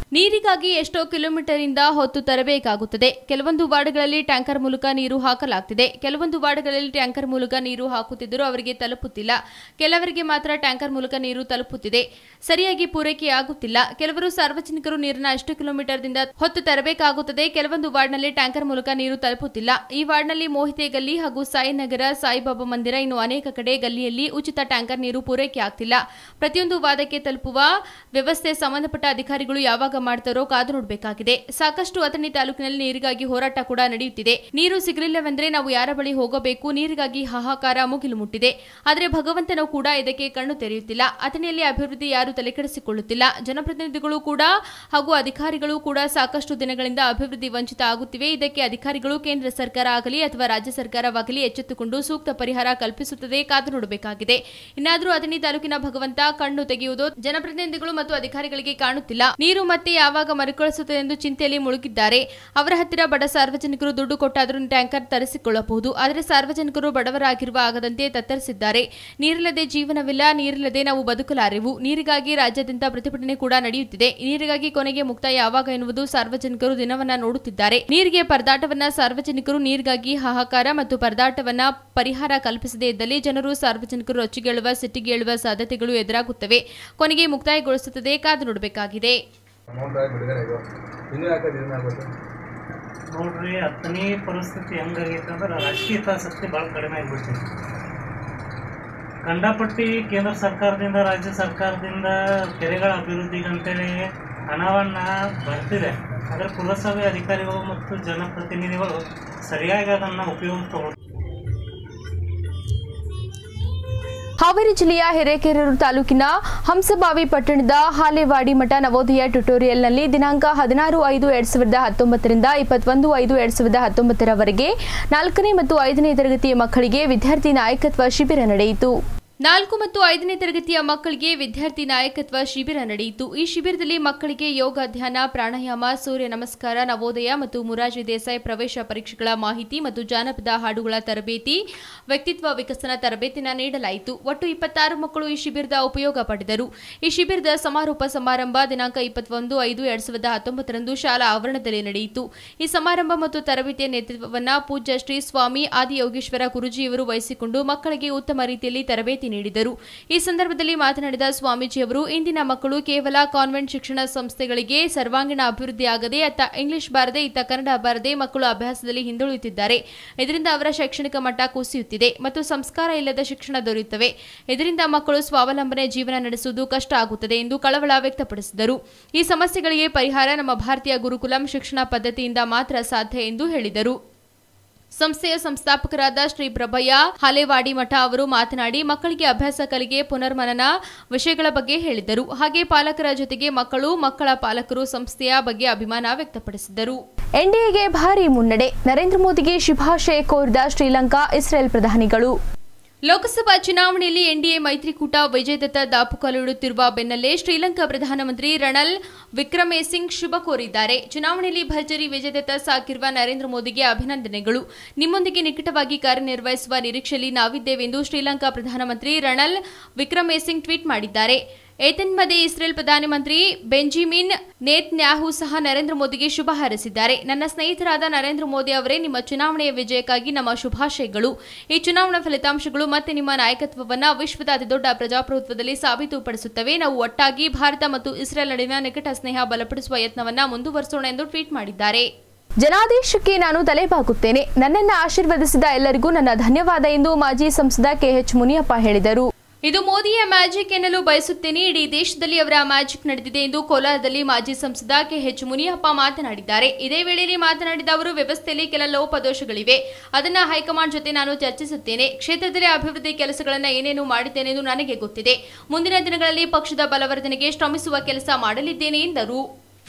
[SPEAKER 1] ನೀರಿಗಾಗಿ ಎಷ್ಟೋ ಕಿಲೋಮೀಟರ್ ಇಂದ ಹೊತ್ತು ತರಬೇಕಾಗುತ್ತದೆ ಕೆಲವೊಂದು ವಾರ್ಡ್ಗಳಲ್ಲಿ ಟ್ಯಾಂಕರ್ ಮೂಲಕ ನೀರು ಹಾಕಲಾಗ್ತಿದೆ ಕೆಲವೊಂದು ವಾರ್ಡ್ಗಳಲ್ಲಿ ಟ್ಯಾಂಕರ್ ಮೂಲಕ ನೀರು ಹಾಕುತ್ತಿದ್ದರೂ ಅವರಿಗೆ ತಲುಪುತ್ತಿಲ್ಲ ಕೆಲವರಿಗೆ ಮಾತ್ರ ಟ್ಯಾಂಕರ್ ಮೂಲಕ ನೀರು ತಲುಪುತ್ತಿದೆ ಸರಿಯಾಗಿ ಪೂರೈಕೆ ಆಗುತ್ತಿಲ್ಲ ಕೆಲವರು ಸಾರ್ವಜನಿಕರು ನೀರನ್ನ ಅಷ್ಟು ಕಿಲೋಮೀಟರ್ದಿಂದ ಹೊತ್ತು ತರಬೇಕಾಗುತ್ತದೆ ಕೆಲವೊಂದು ವಾರ್ಡ್ನಲ್ಲಿ ಟ್ಯಾಂಕರ್ ಮೂಲಕ ನೀರು ತಲುಪುತ್ತಿಲ್ಲ ಈ ವಾರ್ಡ್ನಲ್ಲಿ ಮೋಹಿತೆ ಗಲ್ಲಿ ಹಾಗೂ ಸಾಯಿನಗರ ಸಾಯಿಬಾಬಾ ಮಂದಿರ ಇನ್ನು ಅನೇಕ ಕಡೆ ಗಲ್ಲಿಯಲ್ಲಿ ಉಚಿತ ಟ್ಯಾಂಕರ್ ನೀರು ಪೂರೈಕೆ ಆಗ್ತಿಲ್ಲ ಪ್ರತಿಯೊಂದು ವಾದಕ್ಕೆ ತಲುಪುವ ವ್ಯವಸ್ಥೆ ಸಂಬಂಧಪಟ್ಟ ಅಧಿಕಾರಿಗಳು ಯಾವಾಗ ಮಾಡ್ತಾರೋ ಕಾದು ನೋಡಬೇಕಾಗಿದೆ ಸಾಕಷ್ಟು ಅಥಣಿ ತಾಲೂಕಿನಲ್ಲಿ ನೀರಿಗಾಗಿ ಹೋರಾಟ ಕೂಡ ನಡೆಯುತ್ತಿದೆ ನೀರು ಸಿಗಲಿಲ್ಲವೆಂದ್ರೆ ನಾವು ಯಾರ ಬಳಿ ಹೋಗಬೇಕು ನೀರಿಗಾಗಿ ಹಾಹಾಕಾರ ಮುಗಿಲು ಮುಟ್ಟಿದೆ ಆದರೆ ಭಗವಂತನು ಕೂಡ ಇದಕ್ಕೆ ಕಣ್ಣು ತೆರೆಯುತ್ತಿಲ್ಲ ಅಥಣಿಯಲ್ಲಿ ಅಭಿವೃದ್ಧಿ ಯಾರು ತಲೆಕೆಡಿಸಿಕೊಳ್ಳುತ್ತಿಲ್ಲ ಜನಪ್ರತಿನಿಧಿಗಳು ಕೂಡ ಹಾಗೂ ಅಧಿಕಾರಿಗಳು ಕೂಡ ಸಾಕಷ್ಟು ದಿನಗಳಿಂದ ಅಭಿವೃದ್ಧಿ ವಂಚಿತ ಆಗುತ್ತಿವೆ ಇದಕ್ಕೆ ಅಧಿಕಾರಿಗಳು ಕೇಂದ್ರ ಸರ್ಕಾರ ಆಗಲಿ ಅಥವಾ ರಾಜ್ಯ ಸರ್ಕಾರವಾಗಲಿ ಎಚ್ಚೆತ್ತುಕೊಂಡು ಸೂಕ್ತ ಪರಿಹಾರ ಕಲ್ಪಿಸುತ್ತದೆ ಕಾದು ನೋಡಬೇಕಾಗಿದೆ ಇನ್ನಾದರೂ ಅಥಣಿ ತಾಲೂಕಿನ ಭಗವಂತ ಕಣ್ಣು ತೆಗೆಯುವುದು ಜನಪ್ರತಿನಿಧಿಗಳು ಮತ್ತು ಅಧಿಕಾರಿಗಳಿಗೆ ಕಾಣುತ್ತಿಲ್ಲ ನೀರು ಮತ್ತೆ ಯಾವಾಗ ಮರುಕಳಿಸುತ್ತದೆ ಎಂದು ಚಿಂತೆಯಲ್ಲಿ ಮುಳುಗಿದ್ದಾರೆ ಅವರ ಹತ್ತಿರ ಬಡ ಸಾರ್ವಜನಿಕರು ದುಡ್ಡು ಕೊಟ್ಟಾದರೂ ಟ್ಯಾಂಕರ್ ತರಿಸಿಕೊಳ್ಳಬಹುದು ಆದರೆ ಸಾರ್ವಜನಿಕರು ಬಡವರಾಗಿರುವ ಆಗದಂತೆ ತತ್ತರಿಸಿದ್ದಾರೆ ನೀರಿಲ್ಲದೆ ಜೀವನವಿಲ್ಲ ನೀರಿಲ್ಲದೆ ನಾವು ಬದುಕಲಾರೆವು ನೀರಿಗಾಗಿ ರಾಜ್ಯಾದ್ಯಂತ ಪ್ರತಿಭಟನೆ ಕೂಡ ನಡೆಯುತ್ತಿದೆ ನೀರಿಗಾಗಿ ಕೊನೆಗೆ ಮುಕ್ತಾಯ ಯಾವಾಗ ಎನ್ನುವುದು ಸಾರ್ವಜನಿಕರು ದಿನವನ್ನ ನೋಡುತ್ತಿದ್ದಾರೆ ನೀರಿಗೆ ಪರದಾಟವನ್ನ ಸಾರ್ವಜನಿಕರು ನೀರಿಗಾಗಿ ಹಾಹಾಕಾರ ಮತ್ತು ಪರದಾಟವನ್ನ ಪರಿಹಾರ ಕಲ್ಪಿಸದೇ ಇದ್ದಲ್ಲಿ ಜನರು ಸಾರ್ವಜನಿಕರು ರೊಚ್ಚಿಗೇಳುವ ಸಿಟ್ಟಿಗೇಳುವ ಸಾಧ್ಯತೆಗಳು ಎದುರಾಗುತ್ತವೆ ಕೊನೆಗೆ ಮುಕ್ತಾಯಗೊಳಿಸುತ್ತದೆ ಕಾದು ನೋಡಬೇಕಾಗಿದೆ
[SPEAKER 9] ನೋಡ್ರಿ ಹತ್ತನೇ ಪರಿಸ್ಥಿತಿ ಹೆಂಗಾಗೈತೆ ಅಂದ್ರೆ ರಾಜಕೀಯ ಹಿತಾಸಕ್ತಿ ಭಾಳ ಕಡಿಮೆ ಆಗಿಬಿಡ್ತೈತಿ ಕಂಡಪಟ್ಟಿ ಕೇಂದ್ರ ಸರ್ಕಾರದಿಂದ ರಾಜ್ಯ ಸರ್ಕಾರದಿಂದ ಕೆರೆಗಳ ಅಭಿವೃದ್ಧಿಗಂತೇಳಿ ಹಣವನ್ನು ಬರ್ತಿದೆ ಆದರೆ ಪುರಸಭೆ ಅಧಿಕಾರಿಗಳು ಮತ್ತು ಜನಪ್ರತಿನಿಧಿಗಳು ಸರಿಯಾಗಿ ಅದನ್ನು ಉಪಯೋಗ ತಗೊಳ್ತಾರೆ
[SPEAKER 1] ಹಾವೇರಿ ಜಿಲ್ಲೆಯ ಹಿರೇಕೆರೂರು ತಾಲೂಕಿನ ಹಂಸಬಾವಿ ಪಟ್ಟಣದ ಹಾಲೇವಾಡಿ ಮಠ ನವೋದಯ ಟ್ಯುಟೋರಿಯಲ್ನಲ್ಲಿ ದಿನಾಂಕ ಹದಿನಾರು ಐದು ಎರಡ್ ಸಾವಿರದ ಹತ್ತೊಂಬತ್ತರಿಂದ ಇಪ್ಪತ್ತೊಂದು ಐದು ಎರಡ್ ಸಾವಿರದ ಹತ್ತೊಂಬತ್ತರವರೆಗೆ ನಾಲ್ಕನೇ ಮತ್ತು ಐದನೇ ತರಗತಿಯ ಮಕ್ಕಳಿಗೆ ವಿದ್ಯಾರ್ಥಿ ನಾಯಕತ್ವ ಶಿಬಿರ ನಡೆಯಿತು ನಾಲ್ಕು ಮತ್ತು ಐದನೇ ತರಗತಿಯ ಮಕ್ಕಳಿಗೆ ವಿದ್ಯಾರ್ಥಿ ನಾಯಕತ್ವ ಶಿಬಿರ ನಡೆಯಿತು ಈ ಶಿಬಿರದಲ್ಲಿ ಮಕ್ಕಳಿಗೆ ಯೋಗ ಧ್ಯಾನ ಪ್ರಾಣಾಯಾಮ ಸೂರ್ಯ ನಮಸ್ಕಾರ ನವೋದಯ ಮತ್ತು ಮುರಾರ್ಜಿ ದೇಸಾಯಿ ಪ್ರವೇಶ ಪರೀಕ್ಷೆಗಳ ಮಾಹಿತಿ ಮತ್ತು ಜಾನಪದ ಹಾಡುಗಳ ತರಬೇತಿ ವ್ಯಕ್ತಿತ್ವ ವಿಕಸನ ತರಬೇತಿನ ನೀಡಲಾಯಿತು ಒಟ್ಟು ಇಪ್ಪತ್ತಾರು ಮಕ್ಕಳು ಈ ಶಿಬಿರದ ಉಪಯೋಗ ಪಡೆದರು ಈ ಶಿಬಿರದ ಸಮಾರೋಪ ಸಮಾರಂಭ ದಿನಾಂಕ ಇಪ್ಪತ್ತೊಂದು ಐದು ಎರಡ್ ಸಾವಿರದ ಹತ್ತೊಂಬತ್ತರಂದು ಶಾಲಾ ಆವರಣದಲ್ಲಿ ನಡೆಯಿತು ಈ ಸಮಾರಂಭ ಮತ್ತು ತರಬೇತಿಯ ನೇತೃತ್ವವನ್ನು ಪೂಜ್ಯ ಶ್ರೀ ಸ್ವಾಮಿ ಆದಿಯೋಗೇಶ್ವರ ಗುರುಜಿಯವರು ವಹಿಸಿಕೊಂಡು ಮಕ್ಕಳಿಗೆ ಉತ್ತಮ ರೀತಿಯಲ್ಲಿ ತರಬೇತಿ ನೀಡಿದರು ಈ ಸಂದರ್ಭದಲ್ಲಿ ಮಾತನಾಡಿದ ಸ್ವಾಮೀಜಿಯವರು ಇಂದಿನ ಮಕ್ಕಳು ಕೇವಲ ಕಾನ್ವೆಂಟ್ ಶಿಕ್ಷಣ ಸಂಸ್ಥೆಗಳಿಗೆ ಸರ್ವಾಂಗೀಣ ಅಭಿವೃದ್ಧಿ ಆಗದೆ ಅತ್ತ ಇಂಗ್ಲಿಷ್ ಬಾರದೆ ಇತ್ತ ಕನ್ನಡ ಬಾರದೆ ಮಕ್ಕಳು ಅಭ್ಯಾಸದಲ್ಲಿ ಹಿಂದುಳಿಯುತ್ತಿದ್ದಾರೆ ಇದರಿಂದ ಅವರ ಶೈಕ್ಷಣಿಕ ಮಟ್ಟ ಕುಸಿಯುತ್ತಿದೆ ಮತ್ತು ಸಂಸ್ಕಾರ ಇಲ್ಲದ ಶಿಕ್ಷಣ ದೊರೆಯುತ್ತವೆ ಇದರಿಂದ ಮಕ್ಕಳು ಸ್ವಾವಲಂಬನೆ ಜೀವನ ನಡೆಸುವುದು ಕಷ್ಟ ಆಗುತ್ತದೆ ಎಂದು ಕಳವಳ ವ್ಯಕ್ತಪಡಿಸಿದರು ಈ ಸಮಸ್ಯೆಗಳಿಗೆ ಪರಿಹಾರ ನಮ್ಮ ಭಾರತೀಯ ಗುರುಕುಲಂ ಶಿಕ್ಷಣ ಪದ್ಧತಿಯಿಂದ ಮಾತ್ರ ಸಾಧ್ಯ ಎಂದು ಹೇಳಿದರು ಸಂಸ್ಥೆಯ ಸಂಸ್ಥಾಪಕರಾದ ಶ್ರೀ ಪ್ರಭಯ್ಯ ಹಾಲೇವಾಡಿ ಮಠ ಅವರು ಮಾತನಾಡಿ ಮಕ್ಕಳಿಗೆ ಅಭ್ಯಾಸ ಕಲಿಗೆ ಪುನರ್ಮನನ ವಿಷಯಗಳ ಬಗ್ಗೆ ಹೇಳಿದರು ಹಾಗೆ ಪಾಲಕರ ಜೊತೆಗೆ ಮಕ್ಕಳು ಮಕ್ಕಳ ಪಾಲಕರು ಸಂಸ್ಥೆಯ ಬಗ್ಗೆ ಅಭಿಮಾನ ವ್ಯಕ್ತಪಡಿಸಿದರು ಎನ್ಡಿಎಗೆ ಭಾರಿ ಮುನ್ನಡೆ ನರೇಂದ್ರ ಮೋದಿಗೆ ಶುಭಾಶಯ ಕೋರಿದ ಶ್ರೀಲಂಕಾ ಇಸ್ರೇಲ್ ಪ್ರಧಾನಿಗಳು ಲೋಕಸಭಾ ಚುನಾವಣೆಯಲ್ಲಿ ಎನ್ಡಿಎ ಮೈತ್ರಿಕೂಟ ವಿಜಯದತ್ತ ದಾಪುಕಾಲಿಡುತ್ತಿರುವ ಬೆನ್ನಲ್ಲೇ ಶ್ರೀಲಂಕಾ ಪ್ರಧಾನಮಂತ್ರಿ ರಣಲ್ ವಿಕ್ರಮೇಸಿಂಗ್ ಶುಭ ಕೋರಿದ್ದಾರೆ ಚುನಾವಣೆಯಲ್ಲಿ ಭರ್ಜರಿ ವಿಜಯದತ್ತ ಸಾಕಿರುವ ನರೇಂದ್ರ ಮೋದಿಗೆ ಅಭಿನಂದನೆಗಳು ನಿಮ್ಮೊಂದಿಗೆ ನಿಕಟವಾಗಿ ಕಾರ್ಯನಿರ್ವಹಿಸುವ ನಿರೀಕ್ಷೆಯಲ್ಲಿ ನಾವಿದ್ದೇವೆ ಎಂದು ಶ್ರೀಲಂಕಾ ಪ್ರಧಾನಮಂತ್ರಿ ರಣಲ್ ವಿಕ್ರಮೇಸಿಂಗ್ ಟ್ವೀಟ್ ಮಾಡಿದ್ದಾರೆ ಏತನ್ಮಧ್ಯೆ ಇಸ್ರೇಲ್ ಪ್ರಧಾನಮಂತ್ರಿ ಬೆಂಜಿಮಿನ್ ನೇತ್ ನ್ಯಾಹು ಸಹ ನರೇಂದ್ರ ಮೋದಿಗೆ ಶುಭ ಹಾರೈಸಿದ್ದಾರೆ ನನ್ನ ಸ್ನೇಹಿತರಾದ ನರೇಂದ್ರ ಮೋದಿ ಅವರೇ ನಿಮ್ಮ ಚುನಾವಣೆಯ ವಿಜಯಕ್ಕಾಗಿ ನಮ್ಮ ಶುಭಾಶಯಗಳು ಈ ಚುನಾವಣಾ ಫಲಿತಾಂಶಗಳು ಮತ್ತೆ ನಿಮ್ಮ ನಾಯಕತ್ವವನ್ನು ವಿಶ್ವದ ಅತಿದೊಡ್ಡ ಪ್ರಜಾಪ್ರಭುತ್ವದಲ್ಲಿ ಸಾಬೀತುಪಡಿಸುತ್ತವೆ ನಾವು ಒಟ್ಟಾಗಿ ಭಾರತ ಮತ್ತು ಇಸ್ರೇಲ್ ನಡುವಿನ ನಿಕಟ ಸ್ನೇಹ ಬಲಪಡಿಸುವ ಯತ್ನವನ್ನ ಮುಂದುವರಿಸೋಣ ಎಂದು ಟ್ವೀಟ್ ಮಾಡಿದ್ದಾರೆ ಜನಾದೇಶಕ್ಕೆ ನಾನು ತಲೆಬಾಗುತ್ತೇನೆ ನನ್ನನ್ನು ಆಶೀರ್ವದಿಸಿದ ಎಲ್ಲರಿಗೂ ನನ್ನ ಧನ್ಯವಾದ ಎಂದು ಮಾಜಿ ಸಂಸದ ಕೆಎಚ್ ಮುನಿಯಪ್ಪ ಹೇಳಿದರು ಇದು ಮೋದಿಯ ಮ್ಯಾಜಿಕ್ ಎನ್ನಲು ಬಯಸುತ್ತೇನೆ ಇಡೀ ದೇಶದಲ್ಲಿ ಅವರ ಮ್ಯಾಜಿಕ್ ನಡೆದಿದೆ ಎಂದು ಕೋಲಾರದಲ್ಲಿ ಮಾಜಿ ಸಂಸದ ಕೆಎಚ್ ಮುನಿಯಪ್ಪ ಮಾತನಾಡಿದ್ದಾರೆ ಇದೇ ವೇಳೆಯಲ್ಲಿ ಮಾತನಾಡಿದ ಅವರು ವ್ಯವಸ್ಥೆಯಲ್ಲಿ ಕೆಲ ಲೋಪದೋಷಗಳಿವೆ ಅದನ್ನ ಹೈಕಮಾಂಡ್ ಜೊತೆ ನಾನು ಚರ್ಚಿಸುತ್ತೇನೆ ಕ್ಷೇತ್ರದಲ್ಲಿ ಅಭಿವೃದ್ಧಿ ಕೆಲಸಗಳನ್ನು ಏನೇನು ಮಾಡಿದ್ದೇನೆ ಎಂದು ನನಗೆ ಗೊತ್ತಿದೆ ಮುಂದಿನ ದಿನಗಳಲ್ಲಿ ಪಕ್ಷದ ಬಲವರ್ಧನೆಗೆ ಶ್ರಮಿಸುವ ಕೆಲಸ ಮಾಡಲಿದ್ದೇನೆ ಎಂದರು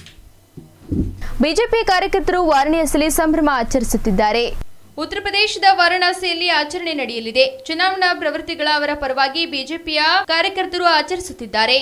[SPEAKER 1] ಬಿಜೆಪಿ ಕಾರ್ಯಕರ್ತರು ವಾರಣಾಸಿಯಲ್ಲಿ ಸಂಭ್ರಮ ಆಚರಿಸುತ್ತಿದ್ದಾರೆ ಉತ್ತರ ಪ್ರದೇಶದ ವಾರಣಾಸಿಯಲ್ಲಿ ಆಚರಣೆ ನಡೆಯಲಿದೆ ಚುನಾವಣಾ ಪ್ರವೃತ್ತಿಗಳ ಅವರ ಪರವಾಗಿ ಬಿಜೆಪಿಯ ಕಾರ್ಯಕರ್ತರು ಆಚರಿಸುತ್ತಿದ್ದಾರೆ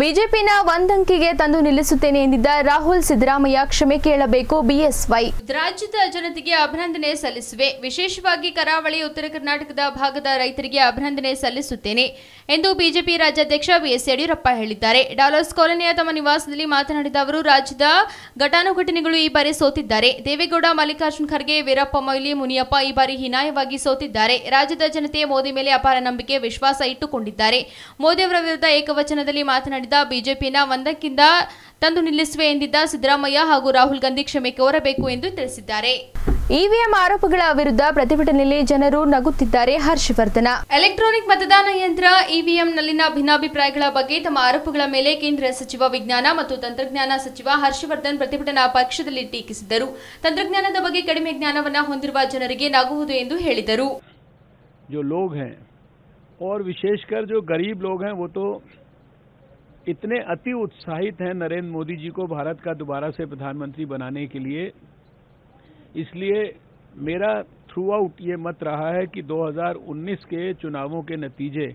[SPEAKER 1] ಬಿಜೆಪಿನ ಒಂದಂಕಿಗೆ ತಂದು ನಿಲ್ಲಿಸುತ್ತೇನೆ ಎಂದಿದ್ದ ರಾಹುಲ್ ಸಿದ್ದರಾಮಯ್ಯ ಕ್ಷಮೆ ಕೇಳಬೇಕು ಬಿಎಸ್ವೈ ರಾಜ್ಯದ ಜನತೆಗೆ ಅಭಿನಂದನೆ ಸಲ್ಲಿಸುವೆ ವಿಶೇಷವಾಗಿ ಕರಾವಳಿ ಉತ್ತರ ಕರ್ನಾಟಕದ ಭಾಗದ ರೈತರಿಗೆ ಅಭಿನಂದನೆ ಸಲ್ಲಿಸುತ್ತೇನೆ ಎಂದು ಬಿಜೆಪಿ ರಾಜ್ಯಾಧ್ಯಕ್ಷ ಬಿಎಸ್ ಯಡಿಯೂರಪ್ಪ ಹೇಳಿದ್ದಾರೆ ಡಾಲರ್ಸ್ ಕಾಲೋನಿಯ ತಮ್ಮ ನಿವಾಸದಲ್ಲಿ ಮಾತನಾಡಿದ ಅವರು ರಾಜ್ಯದ ಘಟಾನುಘಟನೆಗಳು ಈ ಬಾರಿ ಸೋತಿದ್ದಾರೆ ದೇವೇಗೌಡ ಮಲ್ಲಿಕಾರ್ಜುನ್ ಖರ್ಗೆ ವೀರಪ್ಪ ಮೊಯ್ಲಿ ಮುನಿಯಪ್ಪ ಈ ಬಾರಿ ಹೀನಾಯವಾಗಿ ಸೋತಿದ್ದಾರೆ ರಾಜ್ಯದ ಜನತೆ ಮೋದಿ ಮೇಲೆ ಅಪಾರ ನಂಬಿಕೆ ವಿಶ್ವಾಸ ಇಟ್ಟುಕೊಂಡಿದ್ದಾರೆ ಮೋದಿ ಅವರ ವಿರುದ್ಧ ಏಕವಚನದಲ್ಲಿ ಮಾತನಾಡಿದ ಬಿಜೆಪಿನ ಒಂದಕ್ಕಿಂತ ತಂದು ನಿಲ್ಲಿಸುವೆ ಎಂದಿದ್ದ ಸಿದ್ದರಾಮಯ್ಯ ಹಾಗೂ ರಾಹುಲ್ ಗಾಂಧಿ ಕ್ಷಮೆ ಕೋರಬೇಕು ಎಂದು ತಿಳಿಸಿದ್ದಾರೆ ಇವಿಎಂ ಆರೋಪಗಳ ವಿರುದ್ಧ ಪ್ರತಿಭಟನೆಯಲ್ಲಿ ಜನರು ನಗುತ್ತಿದ್ದಾರೆ ಹರ್ಷವರ್ಧನ ಎಲೆಕ್ಟ್ರಾನಿಕ್ ಮತದಾನ ಯಂತ್ರ ಇವಿಎಂನಲ್ಲಿನ ಭಿನ್ನಾಭಿಪ್ರಾಯಗಳ ಬಗ್ಗೆ ತಮ್ಮ ಆರೋಪಗಳ ಮೇಲೆ ಕೇಂದ್ರ ಸಚಿವ ವಿಜ್ಞಾನ ಮತ್ತು ತಂತ್ರಜ್ಞಾನ ಸಚಿವ ಹರ್ಷವರ್ಧನ್ ಪ್ರತಿಭಟನಾ ಪಕ್ಷದಲ್ಲಿ ಟೀಕಿಸಿದರು ತಂತ್ರಜ್ಞಾನದ ಬಗ್ಗೆ ಕಡಿಮೆ ಜ್ಞಾನವನ್ನ ಹೊಂದಿರುವ ಜನರಿಗೆ ನಗುವುದು ಎಂದು ಹೇಳಿದರು
[SPEAKER 10] जो लोग हैं और विशेषकर जो गरीब लोग हैं वो तो इतने अति उत्साहित हैं नरेंद्र मोदी जी को भारत का दोबारा से प्रधानमंत्री बनाने के लिए इसलिए मेरा थ्रू आउट ये मत रहा है कि 2019 के चुनावों के नतीजे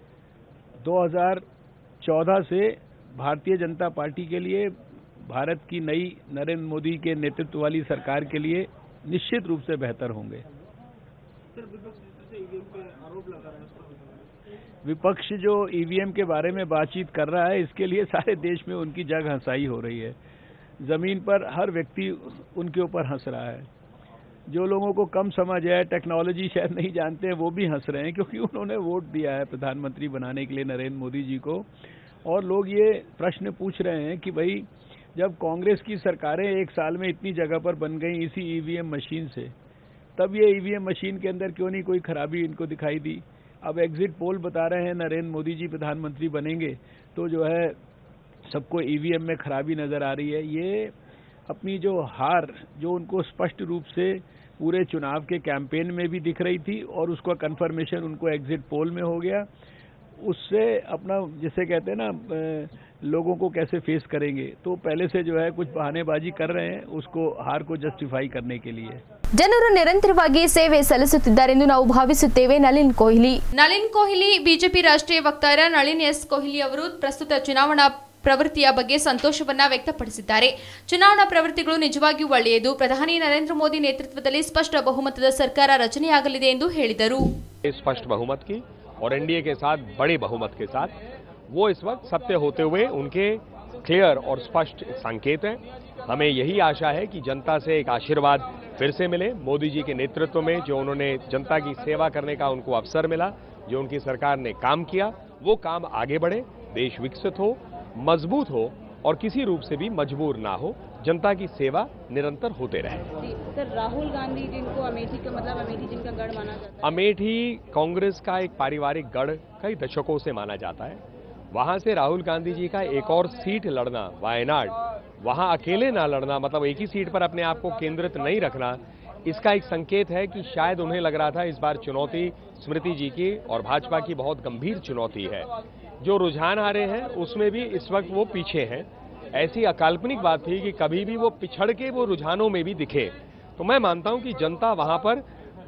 [SPEAKER 10] 2014 से भारतीय जनता पार्टी के लिए भारत की नई नरेंद्र मोदी के नेतृत्व वाली सरकार के लिए निश्चित रूप से बेहतर होंगे विपक्ष जो ईवीएम के बारे में बातचीत कर रहा है इसके लिए सारे देश में उनकी जग हंसाई हो रही है जमीन पर हर व्यक्ति उनके ऊपर हंस रहा है जो लोगों को कम समझ है टेक्नोलॉजी शायद नहीं जानते हैं वो भी हंस रहे हैं क्योंकि उन्होंने वोट दिया है प्रधानमंत्री बनाने के लिए नरेंद्र मोदी जी को और लोग ये प्रश्न पूछ रहे हैं कि भाई जब कांग्रेस की सरकारें एक साल में इतनी जगह पर बन गई इसी ईवीएम मशीन से तब ये ईवीएम मशीन के अंदर क्यों नहीं कोई खराबी इनको दिखाई दी अब एग्जिट पोल बता रहे हैं नरेंद्र मोदी जी प्रधानमंत्री बनेंगे तो जो है सबको ईवीएम में खराबी नजर आ रही है ये अपनी जो हार जो उनको स्पष्ट रूप से पूरे चुनाव के कैंपेन में भी दिख रही थी और उसका कंफर्मेशन उनको एग्जिट पोल में हो गया उससे अपना जिसे कहते हैं ना अ, लोगों को कैसे फेस करेंगे तो पहले से जो है कुछ बहानेबाजी कर रहे हैं उसको हार को जस्टिफाई करने के लिए
[SPEAKER 1] ಜನರು ನಿರಂತರವಾಗಿ ಸೇವೆ ಸಲ್ಲಿಸುತ್ತಿದ್ದಾರೆಂದು ನಾವು ಭಾವಿಸುತ್ತೇವೆ ನಳಿನ್ ಕೊಹ್ಲಿ ನಳಿನ್ ಕೊಹ್ಲಿ ಬಿಜೆಪಿ ರಾಷ್ಟ್ರೀಯ ವಕ್ತಾರ ನಳಿನ್ ಎಸ್ ಕೊಹ್ಲಿ ಅವರು ಪ್ರಸ್ತುತ ಚುನಾವಣಾ ಪ್ರವೃತ್ತಿಯ ಬಗ್ಗೆ ಸಂತೋಷವನ್ನ ವ್ಯಕ್ತಪಡಿಸಿದ್ದಾರೆ ಚುನಾವಣಾ ಪ್ರವೃತ್ತಿಗಳು ನಿಜವಾಗಿಯೂ ಒಳ್ಳೆಯದು ಪ್ರಧಾನಿ ನರೇಂದ್ರ ಮೋದಿ ನೇತೃತ್ವದಲ್ಲಿ ಸ್ಪಷ್ಟ ಬಹುಮತದ ಸರ್ಕಾರ ರಚನೆಯಾಗಲಿದೆ ಎಂದು ಹೇಳಿದರು
[SPEAKER 11] स्पष्ट बहुमत की और एनडीए के साथ बड़े बहुमत के साथ वो इस वक्त सत्य होते हुए उनके क्लियर और स्पष्ट संकेत हैं हमें यही आशा है कि जनता से एक आशीर्वाद फिर से मिले मोदी जी के नेतृत्व में जो उन्होंने जनता की सेवा करने का उनको अवसर मिला जो उनकी सरकार ने काम किया वो काम आगे बढ़े देश विकसित हो मजबूत हो और किसी रूप से भी मजबूर ना हो जनता की सेवा निरंतर होते रहे
[SPEAKER 12] सर राहुल गांधी जिनको अमेठी का मतलब अमेठी जिनका गढ़ माना जाता
[SPEAKER 11] अमेठी कांग्रेस का एक पारिवारिक गढ़ कई दशकों से माना जाता है वहां से राहुल गांधी जी का एक और सीट लड़ना वायनाड वहां अकेले ना लड़ना मतलब एक ही सीट पर अपने आप को केंद्रित नहीं रखना इसका एक संकेत है कि शायद उन्हें लग रहा था इस बार चुनौती स्मृति जी की और भाजपा की बहुत गंभीर चुनौती है जो रुझान आ रहे हैं उसमें भी इस वक्त वो पीछे हैं ऐसी अकाल्पनिक बात थी कि कभी भी वो पिछड़ के वो रुझानों में भी दिखे तो मैं मानता हूं कि जनता वहां पर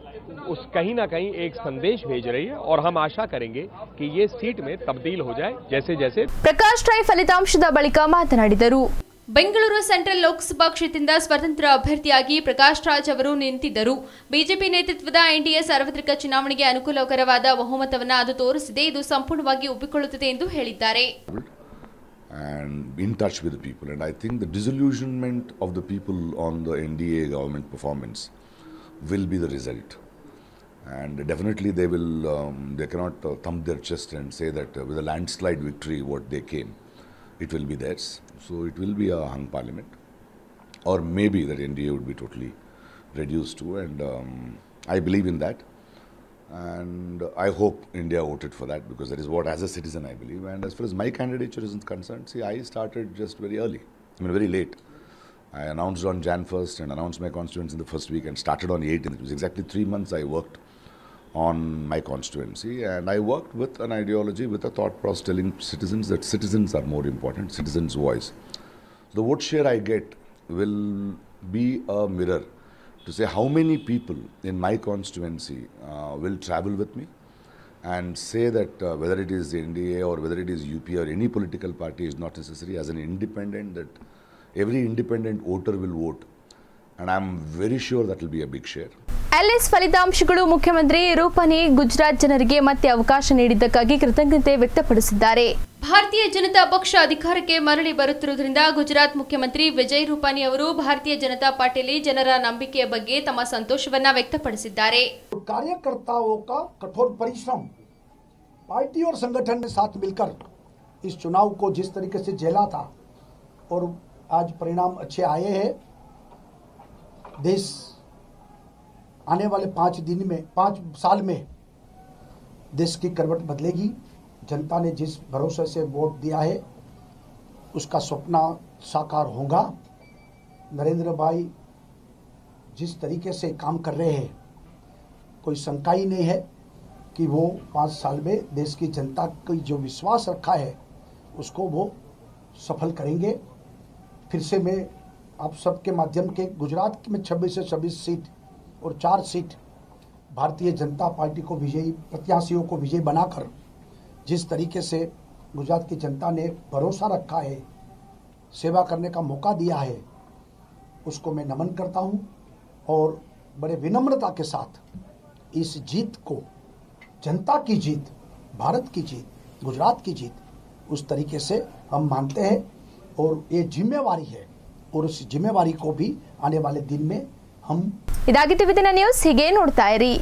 [SPEAKER 11] उस कहीं ना कहीं एक संदेश भेज रही है और हम आशा करेंगे कि ये सीट में तब्दील हो जाए जैसे जैसे
[SPEAKER 1] ಪ್ರಕಾಶ್ ರೈ ಫಲಿತಾಂಶದ ಬಳಿಕ ಮಾತನಾಡಿದರು ಬೆಂಗಳೂರು ಸೆಂಟ್ರಲ್ ಲೋಕಸಭಾ ಕ್ಷೇತ್ರದಿಂದ ಸ್ವತಂತ್ರ ಅಭ್ಯರ್ಥಿಯಾಗಿ ಪ್ರಕಾಶ್ ರಾಜ್ ಅವರು ನಿಂತಿದ್ದರು ಬಿಜೆಪಿ ನೇತೃತ್ವದ ಎನ್ಡಿಎ ಸಾರ್ವತ್ರಿಕ ಚುನಾವಣೆಗೆ ಅನುಕೂಲಕರವಾದ ಬಹುಮತವನ್ನು ಅದು ತೋರಿಸಿದೆ ಇದು ಸಂಪೂರ್ಣವಾಗಿ ಒಪ್ಪಿಕೊಳ್ಳುತ್ತದೆ ಎಂದು ಹೇಳಿದ್ದಾರೆ
[SPEAKER 13] and in touch with the people. And I think the disillusionment of the people on the NDA government performance will be the result. And definitely they will, um, they cannot uh, thump their chest and say that uh, with a landslide victory what they came, it will be theirs. So it will be a hung parliament. Or maybe that NDA would be totally reduced to. And um, I believe in that. And I hope India voted for that because that is what, as a citizen, I believe. And as far as my candidature is concerned, see, I started just very early, I mean, very late. I announced on Jan 1st and announced my constituency in the first week and started on 18th. It was exactly three months I worked on my constituency. And I worked with an ideology, with a thought process telling citizens that citizens are more important, citizens' voice. The vote share I get will be a mirror to say how many people in my constituency uh, will travel with me and say that uh, whether it is NDA or whether it is UP or any political party is not necessary as an independent that every independent voter will vote and I'm very sure that will be a big share.
[SPEAKER 1] LS ಫಲಿತಾಂಶಗಳು ಮುಖ್ಯಮಂತ್ರಿ ರೂಪಾನಿ ಗುಜರಾತ್ ಜನರಿಗೆ ಮತ್ತೆ ಅವಕಾಶ ನೀಡಿದ್ದಕ್ಕಾಗಿ ಕೃತಜ್ಞತೆ ವ್ಯಕ್ತಪಡಿಸಿದ್ದಾರೆ ಭಾರತೀಯ ಜನತಾ ಪಕ್ಷ ಅಧಿಕಾರಕ್ಕೆ ಮರಳಿ ಬರುತ್ತಿರುವುದರಿಂದ ಗುಜರಾತ್ ಮುಖ್ಯಮಂತ್ರಿ ವಿಜಯ್ ರೂಪಾನಿ ಅವರು ಭಾರತೀಯ ಜನತಾ ಪಾರ್ಟಿಯಲ್ಲಿ ಜನರ ನಂಬಿಕೆಯ ಬಗ್ಗೆ ತಮ್ಮ ಸಂತೋಷವನ್ನ ವ್ಯಕ್ತಪಡಿಸಿದ್ದಾರೆ
[SPEAKER 14] कार्यकर्ताओं का कठोर परिश्रम पार्टी और संगठन ने साथ मिलकर इस चुनाव को जिस तरीके से झेला था और आज परिणाम अच्छे आए हैं देश आने वाले पाँच दिन में पाँच साल में देश की करवट बदलेगी जनता ने जिस भरोसे से वोट दिया है उसका सपना साकार होगा नरेंद्र भाई जिस तरीके से काम कर रहे हैं कोई शंका ही नहीं है कि वो पाँच साल में देश की जनता की जो विश्वास रखा है उसको वो सफल करेंगे फिर से मैं आप सबके माध्यम के गुजरात में 26 से 26 सीट और चार सीट भारतीय जनता पार्टी को विजयी प्रत्याशियों को विजयी बनाकर जिस तरीके से गुजरात की जनता ने भरोसा रखा है सेवा करने का मौका दिया है उसको मैं नमन करता हूँ और बड़े विनम्रता के साथ इस जीत को जनता की जीत भारत की जीत गुजरात की जीत उस तरीके से हम मानते हैं और ये जिम्मेवारी है और उस जिम्मेवारी को भी आने वाले दिन में हम
[SPEAKER 1] ಇದಾಗಿತ್ತು ವಿದಿನ ನ್ಯೂಸ್ ಹೀಗೆ ನೋಡ್ತಾ ಇರಿ